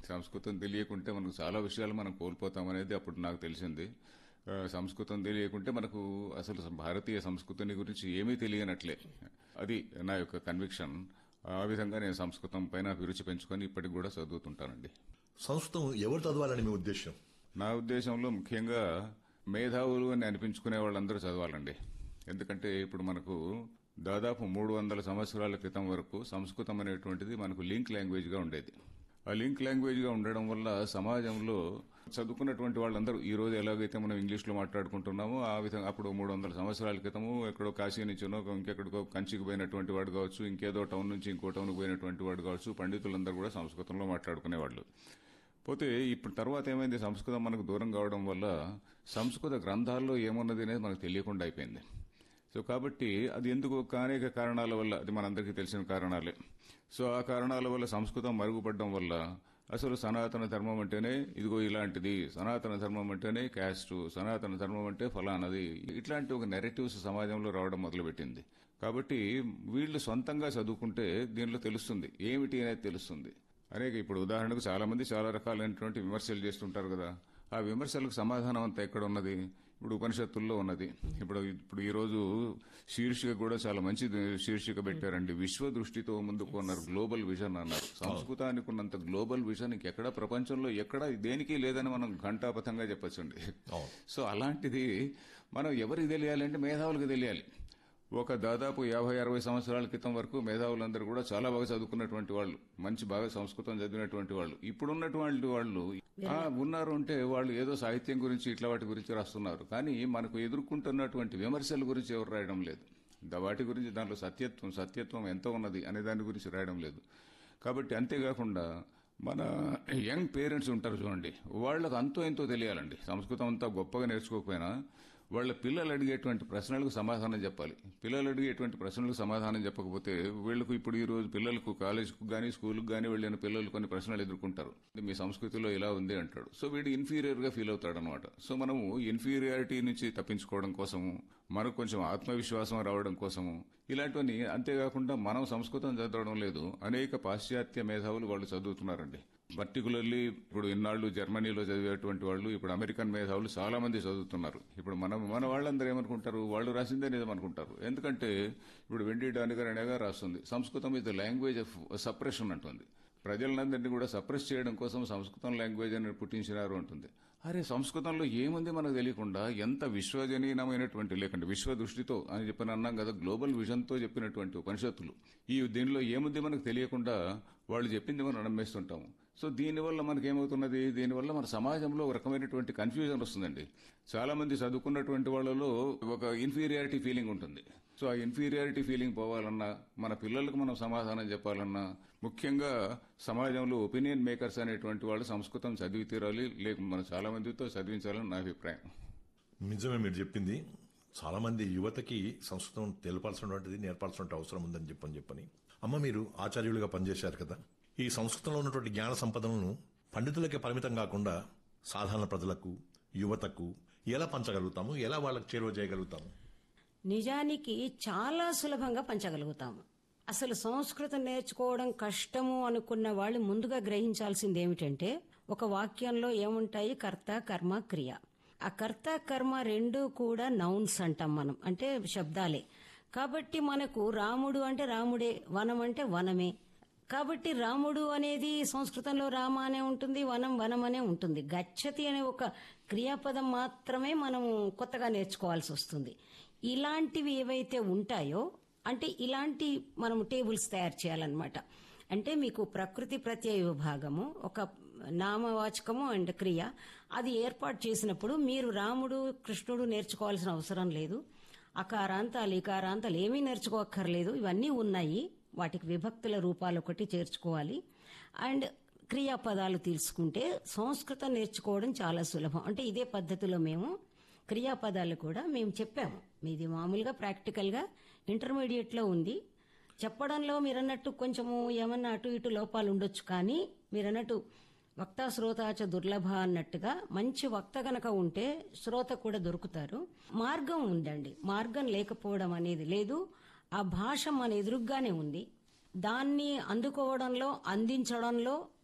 సంస్కృతం తెలియకుంటే మనకు చాలా విషయాలు మనం కోల్పోతాం అనేది అప్పుడు నాకు తెలిసింది ఆ, సంస్కృతం తెలియకుంటే మనకు అసలు భారతీయ సంస్కృతిని గురించి ఏమీ తెలియనట్లే అది నా యొక్క కన్విక్షన్ ఆ విధంగా నేను సంస్కృతం పైన అభిరుచి పెంచుకొని ఇప్పటికి కూడా చదువుతుంటానండి సంస్కృతం ఎవరు చదవాలని మీ ఉద్దేశం నా ఉద్దేశంలో ముఖ్యంగా మేధావులు అని అనిపించుకునే వాళ్ళందరూ చదవాలండి ఎందుకంటే ఇప్పుడు మనకు దాదాపు మూడు వందల సంవత్సరాల క్రితం వరకు సంస్కృతం అనేటువంటిది మనకు లింక్ లాంగ్వేజ్ గా ఉండేది ఆ లింక్ లాంగ్వేజ్ గా ఉండడం వల్ల సమాజంలో చదువుకున్నటువంటి వాళ్ళందరూ ఈ రోజు ఎలాగైతే మనం ఇంగ్లీష్ లో మాట్లాడుకుంటున్నామో ఆ విధంగా అప్పుడు మూడు వందల సంవత్సరాల క్రితము ఎక్కడో కాశీ నుంచినో ఇంకెక్కడికో కంచికి పోయినటువంటి వాడు కావచ్చు ఇంకేదో టౌన్ నుంచి ఇంకో టౌన్ పోయినటువంటి వాడు కావచ్చు పండితులందరూ కూడా సంస్కృతంలో మాట్లాడుకునేవాళ్ళు పోతే ఇప్పుడు తర్వాత ఏమైంది సంస్కృతం మనకు దూరం కావడం వల్ల సంస్కృత గ్రంథాల్లో ఏమున్నది అనేది మనకు తెలియకుండా అయిపోయింది సో కాబట్టి అది ఎందుకు అనేక కారణాల వల్ల అది మనందరికీ తెలిసిన కారణాలే సో ఆ కారణాల వల్ల సంస్కృతం మరుగుపడడం వల్ల అసలు సనాతన ధర్మం అంటేనే ఇదిగో ఇలాంటిది సనాతన ధర్మం అంటేనే క్యాస్ట్ సనాతన ధర్మం అంటే ఫలానది ఇట్లాంటి ఒక నెరేటివ్స్ సమాజంలో రావడం మొదలుపెట్టింది కాబట్టి వీళ్ళు సొంతంగా చదువుకుంటే దీనిలో తెలుస్తుంది ఏమిటి అనేది తెలుస్తుంది అనేక ఇప్పుడు ఉదాహరణకు చాలా మంది చాలా రకాలైనటువంటి విమర్శలు చేస్తుంటారు కదా ఆ విమర్శలకు సమాధానం అంతా ఎక్కడ ఉన్నది ఇప్పుడు ఉపనిషత్తుల్లో ఉన్నది ఇప్పుడు ఇప్పుడు ఈ రోజు శీర్షిక కూడా చాలా మంచి శీర్షిక పెట్టారండి విశ్వ దృష్టితో ముందుకు అన్నారు గ్లోబల్ విజన్ అన్నారు సంస్కృతానికి ఉన్నంత గ్లోబల్ విజన్ ఇంకెక్కడ ప్రపంచంలో ఎక్కడ దేనికి లేదని మనం ఘంటాపథంగా చెప్పొచ్చండి అవును. సో అలాంటిది మనం ఎవరికి తెలియాలంటే మేధావులకు తెలియాలి ఒక దాదాపు యాభై అరవై సంవత్సరాల క్రితం వరకు మేధావులందరూ కూడా చాలా బాగా చదువుకున్నటువంటి వాళ్ళు మంచి బాగా సంస్కృతం చదివినటువంటి వాళ్ళు ఇప్పుడున్నటువంటి వాళ్ళు ఆ, ఉన్నారు అంటే వాళ్ళు ఏదో సాహిత్యం గురించి ఇట్లా వాటి గురించి రాస్తున్నారు కానీ మనకు ఎదుర్కొంటున్నటువంటి విమర్శల గురించి ఎవరు రాయడం లేదు ద- వాటి గురించి దాంట్లో సత్యత్వం సత్యత్వం ఎంత ఉన్నది అనే దాని గురించి రాయడం లేదు కాబట్టి అంతేకాకుండా మన యంగ్ పేరెంట్స్ ఉంటారు చూడండి వాళ్ళకు అంతో ఎంతో తెలియాలండి సంస్కృతం అంతా గొప్పగా నేర్చుకోకపోయినా వాళ్ళ పిల్లలు అడిగేటువంటి ప్రశ్నలకు సమాధానం చెప్పాలి పిల్లలు అడిగేటువంటి ప్రశ్నలకు సమాధానం చెప్పకపోతే వీళ్ళకు ఇప్పుడు ఈ రోజు పిల్లలకు కాలేజ్కు గానీ స్కూల్కి గానీ వెళ్ళిన పిల్లలు కొన్ని ప్రశ్నలు ఎదుర్కొంటారు మీ సంస్కృతిలో ఇలా ఉంది అంటాడు సో వీడు ఇన్ఫీరియర్ గా ఫీల్ అవుతాడు అనమాట సో మనము ఇన్ఫీరియారిటీ నుంచి తప్పించుకోవడం కోసము మనకు కొంచెం ఆత్మవిశ్వాసం రావడం కోసము ఇలాంటివన్నీ అంతేకాకుండా మనం సంస్కృతం చదవడం లేదు అనేక పాశ్చాత్య మేధావులు వాళ్ళు చదువుతున్నారండి పర్టికులర్లీ ఇప్పుడు ఇన్నాళ్లు జర్మనీలో చదివేటువంటి వాళ్ళు ఇప్పుడు అమెరికన్ మేధావులు చాలా మంది చదువుతున్నారు ఇప్పుడు మనం మన వాళ్ళందరూ ఏమనుకుంటారు వాళ్ళు రాసిందే నిజం అనుకుంటారు ఎందుకంటే ఇప్పుడు వెండి డానిగర్ అనేగా రాస్తుంది Samskritam is the language of suppression అంటుంది ప్రజలందరినీ కూడా సప్రెస్ చేయడం కోసం సంస్కృతం లాంగ్వేజ్ అని పుట్టించినారు అంటుంది అరే సంస్కృతంలో ఏముంది మనకు తెలియకుండా ఎంత విశ్వజనీయమైనటువంటి లేకంటే విశ్వ దృష్టితో అని చెప్పిన అన్నాం కదా గ్లోబల్ విజన్ తో చెప్పినటువంటి ఉపనిషత్తులు ఈ దీనిలో ఏముంది మనకు తెలియకుండా వాళ్ళు చెప్పింది మనం నమ్మేస్తుంటాము సో దీనివల్ల మనకి ఏమవుతున్నది దీనివల్ల మన సమాజంలో ఒక రకమైనటువంటి కన్ఫ్యూజన్ వస్తుందండి చాలా మంది చదువుకున్నటువంటి వాళ్ళలో ఒక ఇన్ఫీరియారిటీ ఫీలింగ్ ఉంటుంది సో ఆ ఇన్ఫీరియారిటీ ఫీలింగ్ పోవాలన్నా మన పిల్లలకు మనం సమాధానం చెప్పాలన్నా ముఖ్యంగా సమాజంలో ఒపీనియన్ మేకర్స్ అనేటువంటి వాళ్ళు సంస్కృతం చదివి తీరాలి లేక మన చాలా మందితో చదివించాలని నా అభిప్రాయం నిజమే మీరు చెప్పింది చాలా మంది యువతకి సంస్కృతం తెలపాల్సినటువంటిది నేర్పాల్సిన అవసరం ఉందని చెప్పని చెప్పని అమ్మ మీరు ఆచార్యులుగా పనిచేశారు కదా ఈ సంస్కృతంలో ఉన్నటువంటి జ్ఞాన సంపదలను పండితులకే పరిమితం కాకుండా సాధారణ ప్రజలకు యువతకు ఎలా పంచగలుగుతాము ఎలా వాళ్ళకి చేరువ చేయగలుగుతాము నిజానికి చాలా సులభంగా పంచగలుగుతాము అసలు సంస్కృతం నేర్చుకోవడం కష్టము అనుకున్న వాళ్ళు ముందుగా గ్రహించాల్సింది ఏమిటంటే ఒక వాక్యంలో ఏముంటాయి కర్త కర్మ క్రియ ఆ కర్త కర్మ రెండు కూడా నౌన్స్ అంటాం మనం అంటే శబ్దాలే కాబట్టి మనకు రాముడు అంటే రాముడే వనం అంటే వనమే కాబట్టి రాముడు అనేది సంస్కృతంలో రామ అనే ఉంటుంది వనం వనం అనే ఉంటుంది గచ్చతి అనే ఒక క్రియాపదం మాత్రమే మనం కొత్తగా నేర్చుకోవాల్సి వస్తుంది ఇలాంటివి ఏవైతే ఉంటాయో అంటే ఇలాంటి మనం టేబుల్స్ తయారు చేయాలన్నమాట అంటే మీకు ప్రకృతి ప్రత్యయ విభాగము ఒక నామవాచకము అండ్ క్రియ అది ఏర్పాటు చేసినప్పుడు మీరు రాముడు కృష్ణుడు నేర్చుకోవాల్సిన అవసరం లేదు అకారాంతాలు ఇకారాంతాలు ఏమీ నేర్చుకోక్కర్లేదు ఇవన్నీ ఉన్నాయి వాటికి విభక్తుల రూపాలు ఒకటి చేర్చుకోవాలి అండ్ క్రియాపదాలు తీసుకుంటే సంస్కృతం నేర్చుకోవడం చాలా సులభం అంటే ఇదే పద్ధతిలో మేము క్రియాపదాలు కూడా మేము చెప్పాము మీది మామూలుగా ప్రాక్టికల్ గా ఇంటర్మీడియట్ లో ఉంది చెప్పడంలో మీరన్నట్టు కొంచెము ఏమన్నా అటు ఇటు లోపాలు ఉండొచ్చు కానీ మీరన్నట్టు వక్త శ్రోతాచ దుర్లభ అన్నట్టుగా మంచి వక్త గనక ఉంటే శ్రోత కూడా దొరుకుతారు మార్గం ఉందండి మార్గం లేకపోవడం అనేది లేదు ఆ భాష మన ఎదురుగ్గానే ఉంది దాన్ని అందుకోవడంలో అందించడంలో